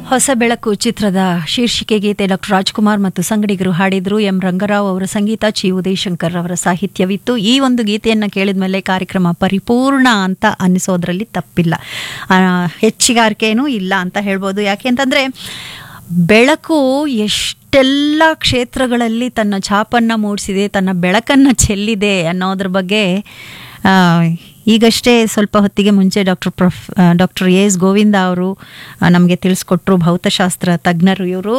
ಹೊಸ ಬೆಳಕು ಚಿತ್ರದ ಶೀರ್ಷಿಕೆ ಗೀತೆ ಡಾಕ್ಟರ್ ರಾಜ್ಕುಮಾರ್ ಮತ್ತು ಸಂಗಡಿಗರು ಹಾಡಿದ್ರು ಎಂ ರಂಗರಾವ್ ಅವರ ಸಂಗೀತ ಚಿ ಉದಯಶಂಕರ್ ಅವರ ಸಾಹಿತ್ಯವಿತ್ತು ಈ ಒಂದು ಗೀತೆಯನ್ನು ಕೇಳಿದ ಮೇಲೆ ಕಾರ್ಯಕ್ರಮ ಪರಿಪೂರ್ಣ ಅಂತ ಅನ್ನಿಸೋದ್ರಲ್ಲಿ ತಪ್ಪಿಲ್ಲ ಆ, ಹೆಚ್ಚಿಗಾರಿಕೆನೂ ಇಲ್ಲ ಅಂತ ಹೇಳ್ಬೋದು ಯಾಕೆಂತಂದ್ರೆ ಬೆಳಕು ಎಷ್ಟೆಲ್ಲ ಕ್ಷೇತ್ರಗಳಲ್ಲಿ ತನ್ನ ಛಾಪನ್ನು ಮೂಡಿಸಿದೆ ತನ್ನ ಬೆಳಕನ್ನು ಚೆಲ್ಲಿದೆ ಅನ್ನೋದ್ರ ಬಗ್ಗೆ ಆ, ಈಗಷ್ಟೇ ಸ್ವಲ್ಪ ಹೊತ್ತಿಗೆ ಮುಂಚೆ doctor prof doctor A S Govinda ಅವರು ನಮಗೆ ತಿಳಿಸ್ಕೊಟ್ರು ಭೌತಶಾಸ್ತ್ರ ತಜ್ಞರು ಇವರು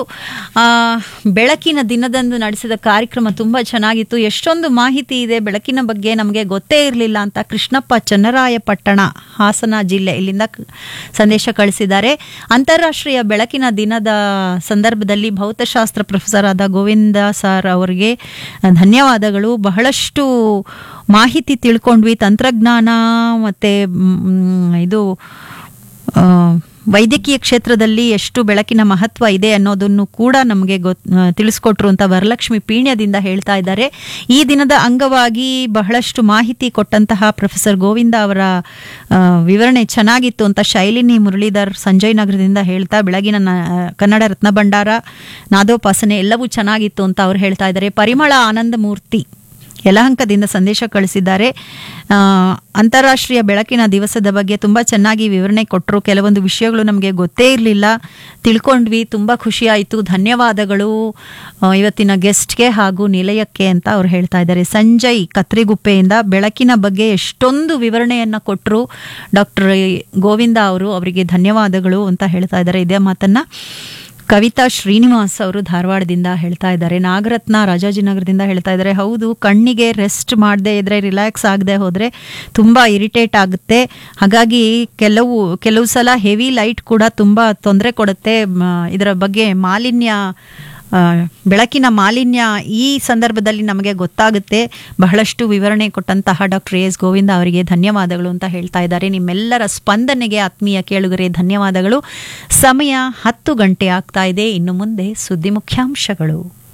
ಬೆಳಕಿನ ದಿನದಂದು ನಡೆಸಿದ ಕಾರ್ಯಕ್ರಮ ತುಂಬ ಚೆನ್ನಾಗಿತ್ತು ಎಷ್ಟೊಂದು ಮಾಹಿತಿ ಇದೆ ಬೆಳಕಿನ ಬಗ್ಗೆ ನಮಗೆ ಗೊತ್ತೇ ಇರಲಿಲ್ಲ ಅಂತ ಕೃಷ್ಣಪ್ಪ ಚನ್ನರಾಯಪಟ್ಟಣ ಹಾಸನ ಜಿಲ್ಲೆ ಇಲ್ಲಿಂದ ಕ- ಸಂದೇಶ ಕಳಿಸಿದ್ದಾರೆ ಅಂತಾರಾಷ್ಟ್ರೀಯ ಬೆಳಕಿನ ದಿನದ ಸಂದರ್ಭದಲ್ಲಿ ಭೌತಶಾಸ್ತ್ರ ಪ್ರೊಫೆಸರ್ ಆದ ಗೋವಿಂದ ಸರ್ ಅವರಿಗೆ ಧನ್ಯವಾದಗಳು ಬಹಳಷ್ಟು ಮಾಹಿತಿ ತಿಳ್ಕೊಂಡ್ವಿ ತಂತ್ರಜ್ಞಾನ ಮತ್ತು ಇದು ಆ, ವೈದ್ಯಕೀಯ ಕ್ಷೇತ್ರದಲ್ಲಿ ಎಷ್ಟು ಬೆಳಕಿನ ಮಹತ್ವ ಇದೆ ಅನ್ನೋದನ್ನು ಕೂಡ ನಮಗೆ ಗೊತ್ ಆ, ತಿಳಿಸ್ಕೊಟ್ರು ಅಂತ ವರಲಕ್ಷ್ಮಿ ಪೀಣ್ಯದಿಂದ ಹೇಳ್ತಾ ಇದ್ದಾರೆ ಈ ದಿನದ ಅಂಗವಾಗಿ ಬಹಳಷ್ಟು ಮಾಹಿತಿ ಕೊಟ್ಟಂತಹ ಪ್ರೊಫೆಸರ್ ಗೋವಿಂದ ಅವರ ಆ, ವಿವರಣೆ ಚೆನ್ನಾಗಿತ್ತು ಅಂತ ಶೈಲಿನಿ ಮುರಳೀಧರ್ ಸಂಜಯ್ ನಗರದಿಂದ ಹೇಳ್ತಾ ಬೆಳಗಿನ ನ- ಕನ್ನಡ ರತ್ನ ಭಂಡಾರ ನಾದೋಪಾಸನೆ ಎಲ್ಲವೂ ಚೆನ್ನಾಗಿತ್ತು ಅಂತ ಅವ್ರು ಹೇಳ್ತಾ ಇದ್ದಾರೆ ಪರಿಮಳ ಆನಂದ ಮೂರ್ತಿ ಯಲಹಂಕದಿಂದ ಸಂದೇಶ ಕಳಿಸಿದ್ದಾರೆ ಆ, ಅಂತಾರಾಷ್ಟ್ರೀಯ ಬೆಳಕಿನ ದಿವಸದ ಬಗ್ಗೆ ತುಂಬ ಚೆನ್ನಾಗಿ ವಿವರಣೆ ಕೊಟ್ಟರು ಕೆಲವೊಂದು ವಿಷಯಗಳು ನಮಗೆ ಗೊತ್ತೇ ಇರಲಿಲ್ಲ ತಿಳ್ಕೊಂಡ್ವಿ ತುಂಬ ಖುಷಿಯಾಯಿತು ಧನ್ಯವಾದಗಳು ಆ, ಇವತ್ತಿನ ಗೆಸ್ಟ್ಗೆ ಹಾಗೂ ನಿಲಯಕ್ಕೆ ಅಂತ ಅವ್ರು ಹೇಳ್ತಾ ಇದ್ದಾರೆ ಸಂಜಯ್ ಕತ್ರಿಗುಪ್ಪೆಯಿಂದ ಬೆಳಕಿನ ಬಗ್ಗೆ ಎಷ್ಟೊಂದು ವಿವರಣೆಯನ್ನು ಕೊಟ್ಟರು ಡಾಕ್ಟರ್ ಗೋವಿಂದ ಅವರು ಅವರಿಗೆ ಧನ್ಯವಾದಗಳು ಅಂತ ಹೇಳ್ತಾ ಇದ್ದಾರೆ ಇದೇ ಮಾತನ್ನ ಕವಿತಾ ಶ್ರೀನಿವಾಸ್ ಅವರು ಧಾರವಾಡದಿಂದ ಹೇಳ್ತಾ ಇದ್ದಾರೆ ನಾಗರತ್ನ ರಾಜಾಜಿನಗರದಿಂದ ಹೇಳ್ತಾ ಇದ್ದಾರೆ ಹೌದು ಕಣ್ಣಿಗೆ ರೆಸ್ಟ್ ಮಾಡದೇ ಇದ್ರೆ ರಿಲ್ಯಾಕ್ಸ್ ಆಗದೆ ಹೋದರೆ ತುಂಬ ಇರಿಟೇಟ್ ಆಗುತ್ತೆ ಹಾಗಾಗಿ ಕೆಲವು ಕೆಲವು ಸಲ ಹೆವಿ ಲೈಟ್ ಕೂಡ ತುಂಬ ತೊಂದರೆ ಕೊಡುತ್ತೆ ಮ, ಇದರ ಬಗ್ಗೆ ಮಾಲಿನ್ಯ ಆ, ಬೆಳಕಿನ ಮಾಲಿನ್ಯ ಈ ಸಂದರ್ಭದಲ್ಲಿ ನಮಗೆ ಗೊತ್ತಾಗುತ್ತೆ ಬಹಳಷ್ಟು ವಿವರಣೆ ಕೊಟ್ಟಂತಹ ಡಾಕ್ಟರ್ ಎಸ್ ಗೋವಿಂದ ಅವರಿಗೆ ಧನ್ಯವಾದಗಳು ಅಂತ ಹೇಳ್ತಾ ಇದ್ದಾರೆ ನಿಮ್ಮೆಲ್ಲರ ಸ್ಪಂದನೆಗೆ ಆತ್ಮೀಯ ಕೇಳುಗರೆ ಧನ್ಯವಾದಗಳು ಸಮಯ ಹತ್ತು ಗಂಟೆ ಆಗ್ತಾ ಇದೆ ಇನ್ನು ಮುಂದೆ ಸುದ್ದಿ ಮುಖ್ಯಾಂಶಗಳು